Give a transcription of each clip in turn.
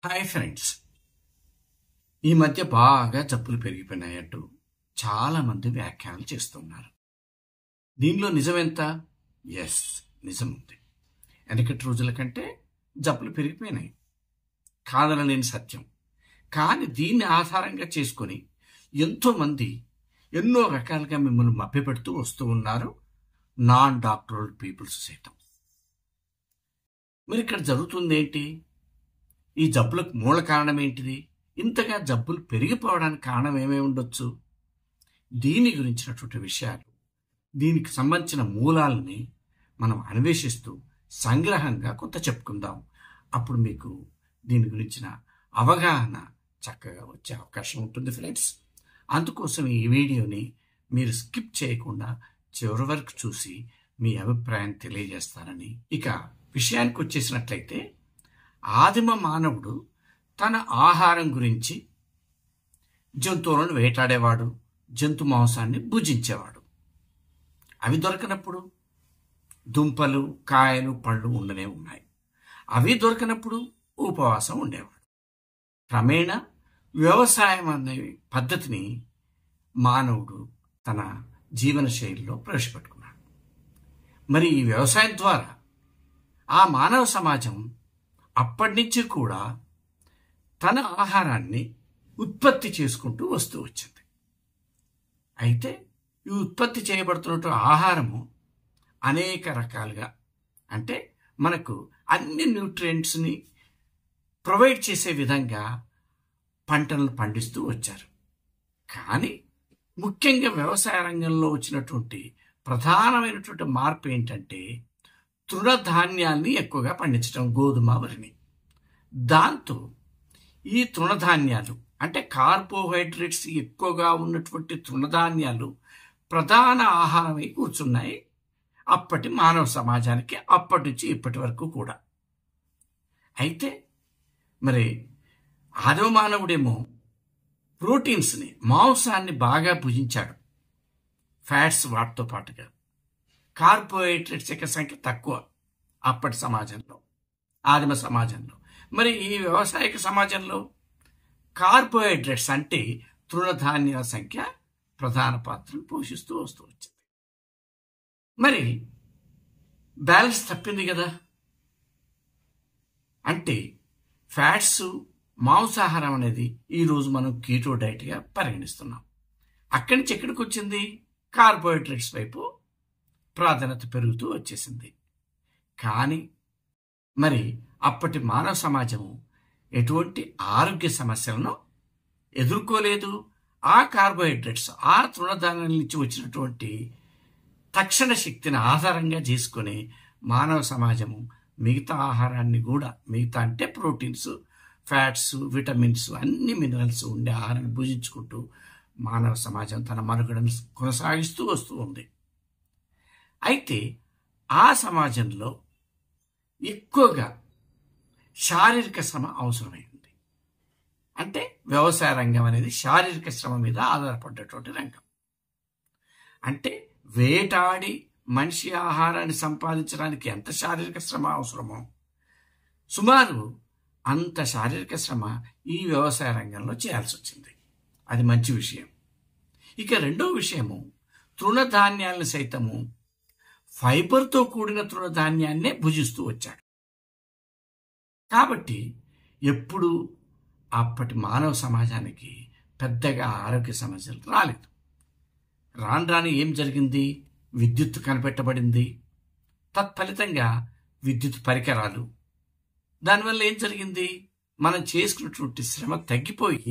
hi friends ఈ మధ్య బాగా జబ్బులు పెరిగిపోయినాయంటూ చాలా మంది వ్యాఖ్యానాలు చేస్తున్నారు దీనిలో నిజమెంత ఎస్ నిజం ఉంది వెనకటి రోజుల కంటే జబ్బులు పెరిగిపోయినాయి కాదనలేని సత్యం కానీ దీన్ని ఆధారంగా చేసుకొని ఎంతోమంది ఎన్నో రకాలుగా మిమ్మల్ని మభ్యపెడుతూ వస్తూ ఉన్నారు నాన్ డాక్టరల్ పీపుల్స్ సైతం మరి ఇక్కడ జరుగుతుంది ఏంటి ఈ జబ్బులకు మూల కారణం ఏంటిది ఇంతగా జబ్బులు పెరిగిపోవడానికి కారణం ఏమేమి ఉండొచ్చు దీని గురించినటువంటి విషయాలు దీనికి సంబంధించిన మూలాలని మనం అన్వేషిస్తూ సంగ్రహంగా కొంత చెప్పుకుందాం అప్పుడు మీకు దీని గురించిన అవగాహన చక్కగా వచ్చే అవకాశం ఉంటుంది ఫ్రెండ్స్ అందుకోసం ఈ వీడియోని మీరు స్కిప్ చేయకుండా చివరి వరకు చూసి మీ అభిప్రాయం తెలియజేస్తారని ఇక విషయానికి వచ్చేసినట్లయితే ఆదిమ మానవుడు తన ఆహారం గురించి జంతువులను వేటాడేవాడు జంతు మాంసాన్ని భుజించేవాడు అవి దొరకనప్పుడు దుంపలు కాయలు పళ్ళు ఉండనే ఉన్నాయి అవి దొరకనప్పుడు ఉపవాసం ఉండేవాడు క్రమేణా వ్యవసాయం అనే పద్ధతిని మానవుడు తన జీవన శైలిలో ప్రవేశపెట్టుకున్నాడు మరి ఈ వ్యవసాయం ద్వారా ఆ మానవ సమాజం అప్పటి నుంచి కూడా తన ఆహారాన్ని ఉత్పత్తి చేసుకుంటూ వస్తూ వచ్చింది అయితే ఈ ఉత్పత్తి చేయబడుతున్న ఆహారము అనేక రకాలుగా అంటే మనకు అన్ని న్యూట్రియంట్స్ని ప్రొవైడ్ చేసే విధంగా పంటలను పండిస్తూ వచ్చారు కానీ ముఖ్యంగా వ్యవసాయ రంగంలో వచ్చినటువంటి ప్రధానమైనటువంటి మార్పు ఏంటంటే తృణధాన్యాల్ని ఎక్కువగా పండించడం గోధుమ వరిని దాంతో ఈ తృణధాన్యాలు అంటే కార్బోహైడ్రేట్స్ ఎక్కువగా ఉన్నటువంటి తృణధాన్యాలు ప్రధాన ఆహారమై కూర్చున్నాయి అప్పటి మానవ సమాజానికి అప్పటి నుంచి ఇప్పటి వరకు కూడా అయితే మరి ఆదవ మానవుడేమో ప్రోటీన్స్ని మాంసాన్ని బాగా భుజించాడు ఫ్యాట్స్ వాటితో పాటుగా కార్బోహైడ్రేట్స్ యొక్క సంఖ్య తక్కువ అప్పటి సమాజంలో ఆదిమ సమాజంలో మరి ఈ వ్యవసాయక సమాజంలో కార్బోహైడ్రేట్స్ అంటే తృణధాన్యాల సంఖ్య ప్రధాన పాత్రను పోషిస్తూ వస్తూ వచ్చింది మరి బ్యాలెన్స్ తప్పింది కదా అంటే ఫ్యాట్స్ మాంసాహారం అనేది ఈరోజు మనం కీటో డైట్గా పరిగణిస్తున్నాం అక్కడి నుంచి ఎక్కడికి వచ్చింది కార్బోహైడ్రేట్స్ వైపు ప్రాధాన్యత పెరుగుతూ వచ్చేసింది కానీ మరి అప్పటి మానవ సమాజము ఎటువంటి ఆరోగ్య సమస్యలను ఎదుర్కోలేదు ఆ కార్బోహైడ్రేట్స్ ఆ తృణధాన్యాల నుంచి వచ్చినటువంటి తక్షణ శక్తిని ఆధారంగా చేసుకొని మానవ సమాజము మిగతా ఆహారాన్ని కూడా మిగతా అంటే ప్రోటీన్స్ ఫ్యాట్స్ విటమిన్స్ అన్ని మినరల్స్ ఉండే ఆహారాన్ని భుజించుకుంటూ మానవ సమాజం తన మనుగడను కొనసాగిస్తూ వస్తూ ఉంది అయితే ఆ సమాజంలో ఎక్కువగా శారీరక శ్రమ అవసరమైంది అంటే వ్యవసాయ రంగం అనేది శారీరక శ్రమ మీద ఆధారపడ్డటువంటి రంగం అంటే వేటాడి మనిషి ఆహారాన్ని సంపాదించడానికి ఎంత శారీరక శ్రమ అవసరమో సుమారు అంత శారీరక శ్రమ ఈ వ్యవసాయ రంగంలో చేయాల్సి వచ్చింది అది మంచి విషయం ఇక రెండో విషయము తృణధాన్యాలను సైతము ఫైబర్తో కూడిన తృణధాన్యాన్నే భుజిస్తూ వచ్చాడు కాబట్టి ఎప్పుడు అప్పటి మానవ సమాజానికి పెద్దగా ఆరోగ్య సమస్యలు రాలేదు రాను రాను ఏం జరిగింది విద్యుత్ కనిపెట్టబడింది తత్ఫలితంగా విద్యుత్ పరికరాలు దానివల్ల ఏం జరిగింది మనం చేసుకున్నటువంటి శ్రమ తగ్గిపోయి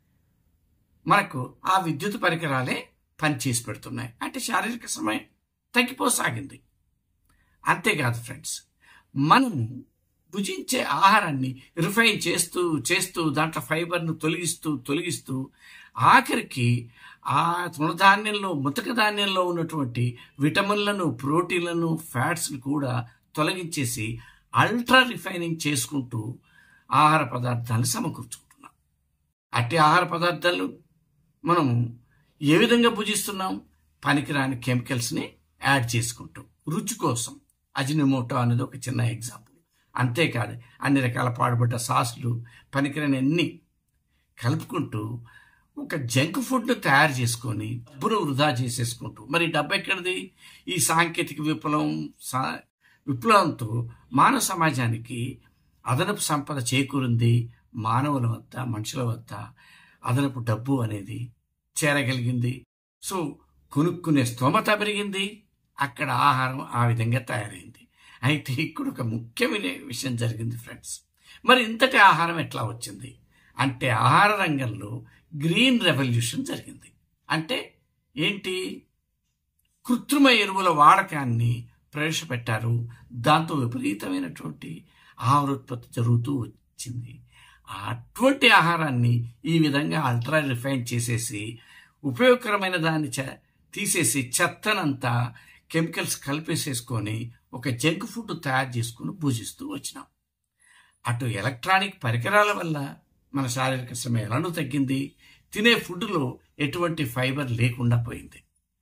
మనకు ఆ విద్యుత్ పరికరాలే పనిచేసి పెడుతున్నాయి అంటే శారీరక శ్రమ తగ్గిపోసాగింది అంతేకాదు ఫ్రెండ్స్ మనము భుజించే ఆహారాన్ని రిఫైన్ చేస్తూ చేస్తూ దాంట్లో ఫైబర్ను తొలగిస్తూ తొలగిస్తూ ఆఖరికి ఆ తృణధాన్యంలో ముతక ధాన్యంలో ఉన్నటువంటి విటమిన్లను ప్రోటీన్లను ఫ్యాట్స్ను కూడా తొలగించేసి అల్ట్రా రిఫైనింగ్ చేసుకుంటూ ఆహార పదార్థాలను సమకూర్చుకుంటున్నాం అట్టి ఆహార పదార్థాలు మనము ఏ విధంగా భుజిస్తున్నాం పనికిరాని కెమికల్స్ని యాడ్ చేసుకుంటూ రుచి కోసం అజినోమోటో అనేది ఒక చిన్న ఎగ్జాంపుల్ అంతేకాదు అన్ని రకాల పాడుబడ్డ సాసులు పనికిరని అన్ని కలుపుకుంటూ ఒక జంక్ ఫుడ్ తయారు చేసుకొని డబ్బును వృధా చేసేసుకుంటూ మరి డబ్బు ఎక్కడిది ఈ సాంకేతిక విప్లవం సా విప్లవంతో మానవ సమాజానికి అదనపు సంపద చేకూరింది మానవుల వద్ద మనుషుల వద్ద అదనపు డబ్బు అనేది చేరగలిగింది సో కొనుక్కునే స్తోమత పెరిగింది అక్కడ ఆహారం ఆ విధంగా తయారైంది అయితే ఇక్కడ ఒక ముఖ్యమైన విషయం జరిగింది ఫ్రెండ్స్ మరి ఇంతటి ఆహారం ఎట్లా వచ్చింది అంటే ఆహార రంగంలో గ్రీన్ రెవల్యూషన్ జరిగింది అంటే ఏంటి కృత్రిమ ఎరువుల వాడకాన్ని ప్రవేశపెట్టారు దాంతో విపరీతమైనటువంటి ఆహార ఉత్పత్తి జరుగుతూ వచ్చింది అటువంటి ఆహారాన్ని ఈ విధంగా అల్ట్రా రిఫైన్ చేసేసి ఉపయోగకరమైన దాన్ని చ- తీసేసి చెత్తనంతా కెమికల్స్ కలిపేసేసుకొని ఒక జంక్ ఫుడ్ తయారు చేసుకుని పూజిస్తూ వచ్చినాం అటు ఎలక్ట్రానిక్ పరికరాల వల్ల మన శారీరక శ్రమ ఎలానూ తగ్గింది తినే ఫుడ్లో ఎటువంటి ఫైబర్ లేకుండా పోయింది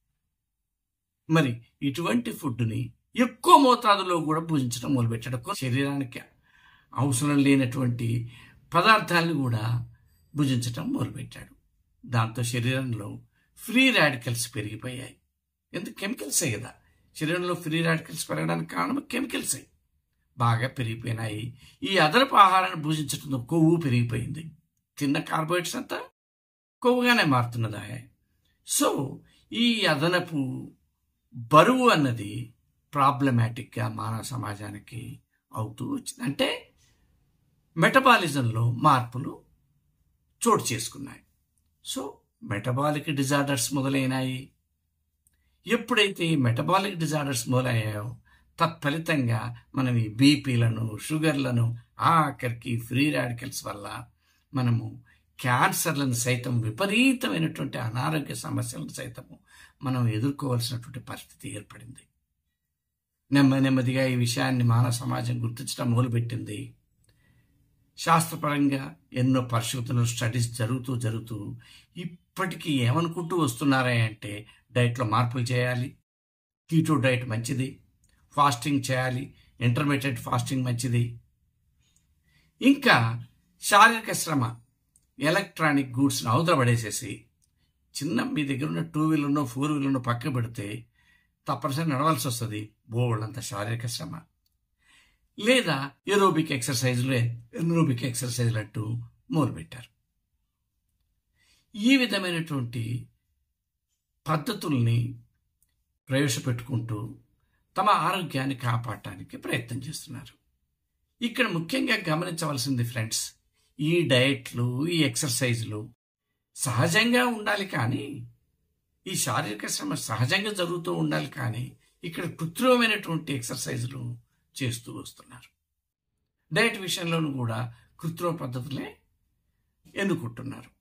మరి ఇటువంటి ఫుడ్ని ఎక్కువ మోతాదులో కూడా పూజించడం మొదలుపెట్టడం శరీరానికి అవసరం లేనటువంటి పదార్థాలను కూడా భుజించటం మొదలుపెట్టాడు దాంతో శరీరంలో ఫ్రీ రాడికల్స్ పెరిగిపోయాయి ఎందుకు కెమికల్సే కదా శరీరంలో ఫ్రీ రాడికల్స్ పెరగడానికి కారణం కెమికల్సే బాగా పెరిగిపోయినాయి ఈ అదనపు ఆహారాన్ని భుజించడంతో కొవ్వు పెరిగిపోయింది తిన్న కార్బోహైడ్రేట్స్ అంతా కొవ్వుగానే మారుతున్నదా సో ఈ అదనపు బరువు అన్నది ప్రాబ్లమాటిక్గా మానవ సమాజానికి అవుతూ వచ్చింది అంటే మెటబాలిజంలో మార్పులు చోటు చేసుకున్నాయి సో మెటబాలిక్ డిజార్డర్స్ మొదలైనాయి ఎప్పుడైతే ఈ మెటబాలిక్ డిజార్డర్స్ మొదలయ్యాయో తత్ఫలితంగా మనం ఈ బీపీలను షుగర్లను ఆఖరికి ఫ్రీ రాడికల్స్ వల్ల మనము క్యాన్సర్లను సైతం విపరీతమైనటువంటి అనారోగ్య సమస్యలను సైతము మనం ఎదుర్కోవాల్సినటువంటి పరిస్థితి ఏర్పడింది నెమ్మది నెమ్మదిగా ఈ విషయాన్ని మానవ సమాజం గుర్తించడం మొదలుపెట్టింది శాస్త్రపరంగా ఎన్నో పరిశోధనలు స్టడీస్ జరుగుతూ జరుగుతూ ఇప్పటికీ ఏమనుకుంటూ వస్తున్నారా అంటే డైట్లో మార్పులు చేయాలి కీటో డైట్ మంచిది ఫాస్టింగ్ చేయాలి ఇంటర్మీడియట్ ఫాస్టింగ్ మంచిది ఇంకా శారీరక శ్రమ ఎలక్ట్రానిక్ గూడ్స్ని అవతల పడేసేసి చిన్న మీ దగ్గర ఉన్న టూ వీలర్నో ఫోర్ వీలర్నో పక్క పెడితే తప్పనిసరి నడవాల్సి వస్తుంది బోళ్ళంత శారీరక శ్రమ లేదా ఏరోబిక్ ఎక్సర్సైజులు ఎనరోబిక్ ఎక్సర్సైజులు అంటూ మొదలుపెట్టారు ఈ విధమైనటువంటి పద్ధతుల్ని ప్రవేశపెట్టుకుంటూ తమ ఆరోగ్యాన్ని కాపాడటానికి ప్రయత్నం చేస్తున్నారు ఇక్కడ ముఖ్యంగా గమనించవలసింది ఫ్రెండ్స్ ఈ డయట్లు ఈ ఎక్సర్సైజులు సహజంగా ఉండాలి కానీ ఈ శారీరక శ్రమ సహజంగా జరుగుతూ ఉండాలి కానీ ఇక్కడ కృత్రిమమైనటువంటి ఎక్సర్సైజులు చేస్తూ వస్తున్నారు డయట్ విషయంలోనూ కూడా కృత్రిమ పద్ధతులే ఎన్నుకుంటున్నారు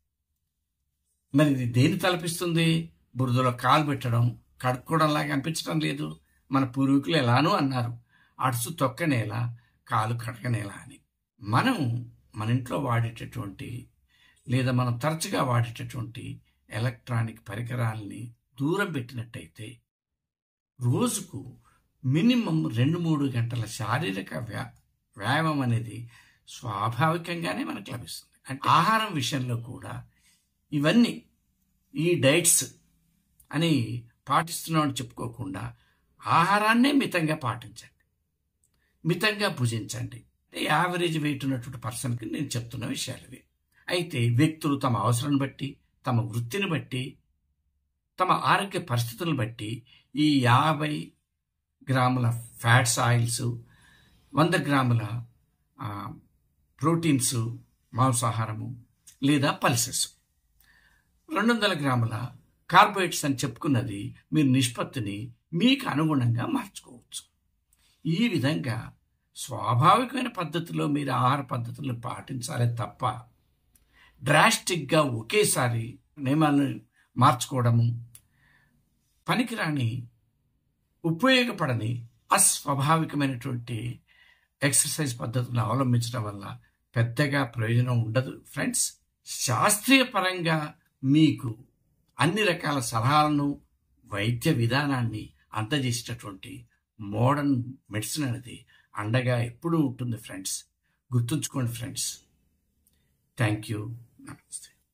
మరి ఇది దేని తలపిస్తుంది బురదలో కాలు పెట్టడం కడుక్కోవడం లాగా అనిపించడం లేదు మన పూర్వీకులు ఎలానూ అన్నారు అడుసు తొక్కనేలా కాలు కడకనేలా అని మనం మన ఇంట్లో వాడేటటువంటి లేదా మనం తరచుగా వాడేటటువంటి ఎలక్ట్రానిక్ పరికరాలని దూరం పెట్టినట్టయితే రోజుకు మినిమం రెండు మూడు గంటల శారీరక వ్యా వ్యాయామం అనేది స్వాభావికంగానే మనకు లభిస్తుంది అంటే ఆహారం విషయంలో కూడా ఇవన్నీ ఈ డైట్స్ అని పాటిస్తున్నామని చెప్పుకోకుండా ఆహారాన్నే మితంగా పాటించండి మితంగా భుజించండి అంటే యావరేజ్ వెయిట్ ఉన్నటువంటి పర్సన్కి నేను చెప్తున్న విషయాలు ఇవి అయితే వ్యక్తులు తమ అవసరం బట్టి తమ వృత్తిని బట్టి తమ ఆరోగ్య పరిస్థితులను బట్టి ఈ యాభై గ్రాముల ఫ్యాట్స్ ఆయిల్స్ వంద గ్రాముల ఆ, ప్రోటీన్స్ మాంసాహారము లేదా పల్సెస్ రెండు వందల గ్రాముల కార్బోహైడ్రేట్స్ అని చెప్పుకున్నది మీరు నిష్పత్తిని మీకు అనుగుణంగా మార్చుకోవచ్చు ఈ విధంగా స్వాభావికమైన పద్ధతిలో మీరు ఆహార పద్ధతులను పాటించాలే తప్ప డ్రాస్టిక్గా ఒకేసారి నియమాలను మార్చుకోవడము పనికిరాని ఉపయోగపడని అస్వాభావికమైనటువంటి ఎక్సర్సైజ్ పద్ధతులను అవలంబించడం వల్ల పెద్దగా ప్రయోజనం ఉండదు ఫ్రెండ్స్ శాస్త్రీయ పరంగా మీకు అన్ని రకాల సలహాలను వైద్య విధానాన్ని అందజేసేటటువంటి మోడర్న్ మెడిసిన్ అనేది అండగా ఎప్పుడూ ఉంటుంది ఫ్రెండ్స్ గుర్తుంచుకోండి ఫ్రెండ్స్ థ్యాంక్ యూ నమస్తే